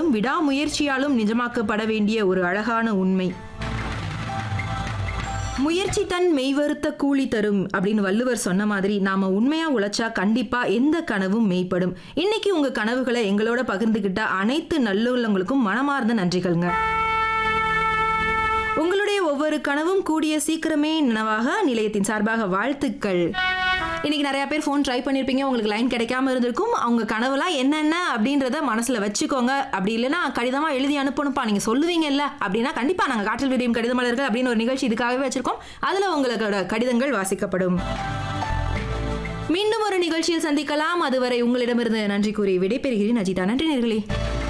உழைப்பாலும் விடாமுயற்சியாலும் நிஜமாக்கப்பட வேண்டிய ஒரு அழகான உண்மை முயற்சி தன் மெய்வருத்த கூலி தரும் அப்படின்னு வள்ளுவர் சொன்ன மாதிரி நாம உண்மையா உழைச்சா கண்டிப்பா எந்த கனவும் மெய்ப்படும் இன்னைக்கு உங்க கனவுகளை எங்களோட பகிர்ந்துகிட்ட அனைத்து நல்லுள்ளவங்களுக்கும் மனமார்ந்த நன்றிகள்ங்க உங்களுடைய ஒவ்வொரு கனவும் கூடிய சீக்கிரமே நனவாக நிலையத்தின் சார்பாக வாழ்த்துக்கள் இன்னைக்கு நிறைய பேர் ஃபோன் ட்ரை பண்ணியிருப்பீங்க உங்களுக்கு லைன் கிடைக்காம இருந்திருக்கும் அவங்க கனவுலாம் என்னென்ன அப்படின்றத மனசுல வச்சுக்கோங்க அப்படி இல்லைன்னா கடிதமா எழுதி அனுப்பணும்ப்பா நீங்க சொல்லுவீங்கல்ல அப்படின்னா கண்டிப்பா நாங்க காற்றில் விரியும் கடிதமலர்கள் அப்படின்னு ஒரு நிகழ்ச்சி இதுக்காகவே வச்சிருக்கோம் அதுல உங்களோட கடிதங்கள் வாசிக்கப்படும் மீண்டும் ஒரு நிகழ்ச்சியில் சந்திக்கலாம் அதுவரை உங்களிடமிருந்து நன்றி கூறி விடைபெறுகிறேன் அஜிதா நன்றி நேர்களே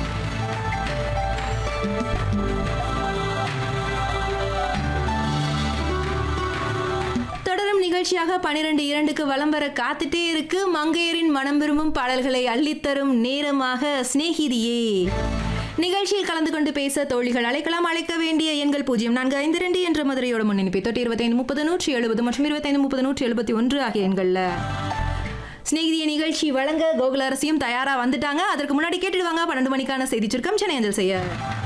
தொடரும் நிகழ்ச்சியாக பனிரெண்டு இரண்டுக்கு வலம் வர காத்துட்டே இருக்கு மங்கையரின் மனம் விரும்பும் பாடல்களை அள்ளித்தரும் நேரமாக சிநேகிதியே நிகழ்ச்சியில் கலந்து கொண்டு பேச தோழிகள் அழைக்கலாம் அழைக்க வேண்டிய எண்கள் பூஜ்ஜியம் நான்கு ஐந்து ரெண்டு என்ற மதுரையோட முன்னிணைப்பை தொட்டு இருபத்தைந்து முப்பது நூற்றி எழுபது மற்றும் இருபத்தைந்து முப்பது நூற்றி எழுபத்தி ஒன்று ஆகிய எண்களில் சிநேகிதிய நிகழ்ச்சி வழங்க கோகுல அரசியும் தயாரா வந்துட்டாங்க அதற்கு முன்னாடி கேட்டுடுவாங்க பன்னெண்டு மணிக்கான செய்தி சுருக்கம் சென்னை அஞ்சல் செய்ய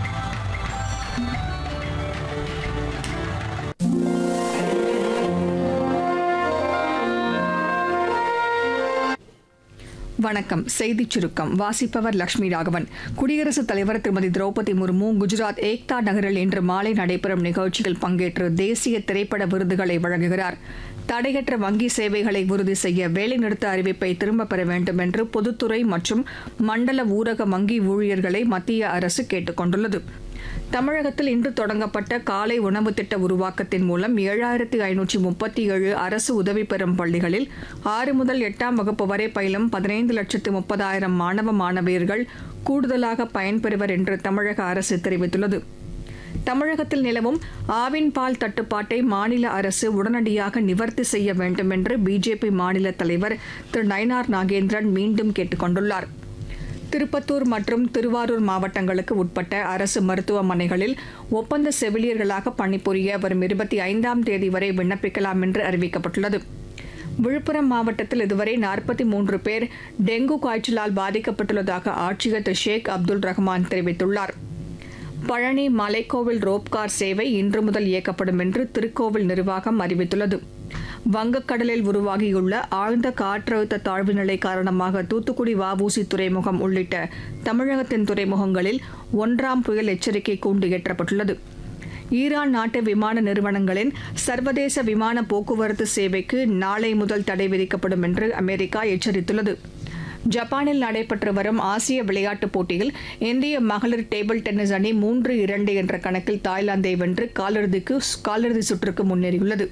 வணக்கம் செய்திச் சுருக்கம் வாசிப்பவர் லட்சுமி ராகவன் குடியரசுத் தலைவர் திருமதி திரௌபதி முர்மு குஜராத் ஏக்தா நகரில் இன்று மாலை நடைபெறும் நிகழ்ச்சியில் பங்கேற்று தேசிய திரைப்பட விருதுகளை வழங்குகிறார் தடையற்ற வங்கி சேவைகளை உறுதி செய்ய வேலைநிறுத்த அறிவிப்பை திரும்பப் பெற வேண்டும் என்று பொதுத்துறை மற்றும் மண்டல ஊரக வங்கி ஊழியர்களை மத்திய அரசு கேட்டுக் கொண்டுள்ளது தமிழகத்தில் இன்று தொடங்கப்பட்ட காலை உணவு திட்ட உருவாக்கத்தின் மூலம் ஏழாயிரத்தி ஐநூற்றி முப்பத்தி ஏழு அரசு உதவி பெறும் பள்ளிகளில் ஆறு முதல் எட்டாம் வகுப்பு வரை பயிலும் பதினைந்து லட்சத்து முப்பதாயிரம் மாணவ மாணவியர்கள் கூடுதலாக பயன்பெறுவர் என்று தமிழக அரசு தெரிவித்துள்ளது தமிழகத்தில் நிலவும் ஆவின் பால் தட்டுப்பாட்டை மாநில அரசு உடனடியாக நிவர்த்தி செய்ய வேண்டும் என்று பிஜேபி மாநில தலைவர் திரு நயனார் நாகேந்திரன் மீண்டும் கேட்டுக் கொண்டுள்ளார் திருப்பத்தூர் மற்றும் திருவாரூர் மாவட்டங்களுக்கு உட்பட்ட அரசு மருத்துவமனைகளில் ஒப்பந்த செவிலியர்களாக பணிபுரிய வரும் இருபத்தி ஐந்தாம் தேதி வரை விண்ணப்பிக்கலாம் என்று அறிவிக்கப்பட்டுள்ளது விழுப்புரம் மாவட்டத்தில் இதுவரை நாற்பத்தி மூன்று பேர் டெங்கு காய்ச்சலால் பாதிக்கப்பட்டுள்ளதாக ஆட்சியர் திரு ஷேக் அப்துல் ரஹ்மான் தெரிவித்துள்ளார் பழனி மலைக்கோவில் ரோப்கார் சேவை இன்று முதல் இயக்கப்படும் என்று திருக்கோவில் நிர்வாகம் அறிவித்துள்ளது வங்கக்கடலில் உருவாகியுள்ள ஆழ்ந்த காற்றழுத்த தாழ்வு நிலை காரணமாக தூத்துக்குடி வஉசி துறைமுகம் உள்ளிட்ட தமிழகத்தின் துறைமுகங்களில் ஒன்றாம் புயல் எச்சரிக்கை கூண்டு ஏற்றப்பட்டுள்ளது ஈரான் நாட்டு விமான நிறுவனங்களின் சர்வதேச விமான போக்குவரத்து சேவைக்கு நாளை முதல் தடை விதிக்கப்படும் என்று அமெரிக்கா எச்சரித்துள்ளது ஜப்பானில் நடைபெற்று வரும் ஆசிய விளையாட்டுப் போட்டியில் இந்திய மகளிர் டேபிள் டென்னிஸ் அணி மூன்று இரண்டு என்ற கணக்கில் தாய்லாந்தை வென்று காலிறுதிக்கு காலிறுதி சுற்றுக்கு முன்னேறியுள்ளது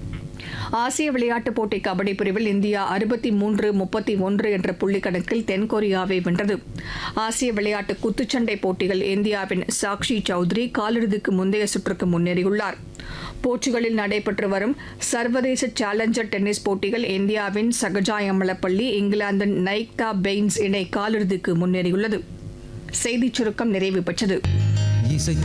ஆசிய விளையாட்டுப் போட்டி கபடி பிரிவில் இந்தியா அறுபத்தி மூன்று முப்பத்தி ஒன்று என்ற புள்ளி கணக்கில் தென்கொரியாவை வென்றது ஆசிய விளையாட்டு குத்துச்சண்டை போட்டியில் இந்தியாவின் சாக்ஷி சௌத்ரி காலிறுதிக்கு முந்தைய சுற்றுக்கு முன்னேறியுள்ளார் போர்ச்சுகலில் நடைபெற்று வரும் சர்வதேச சேலஞ்சர் டென்னிஸ் போட்டியில் இந்தியாவின் சகஜாய் அமலப்பள்ளி இங்கிலாந்தின் நைக்தா பெயின்ஸ் இணை காலிறுதிக்கு முன்னேறியுள்ளது செய்திச் சுருக்கம் நிறைவு பெற்றது இசை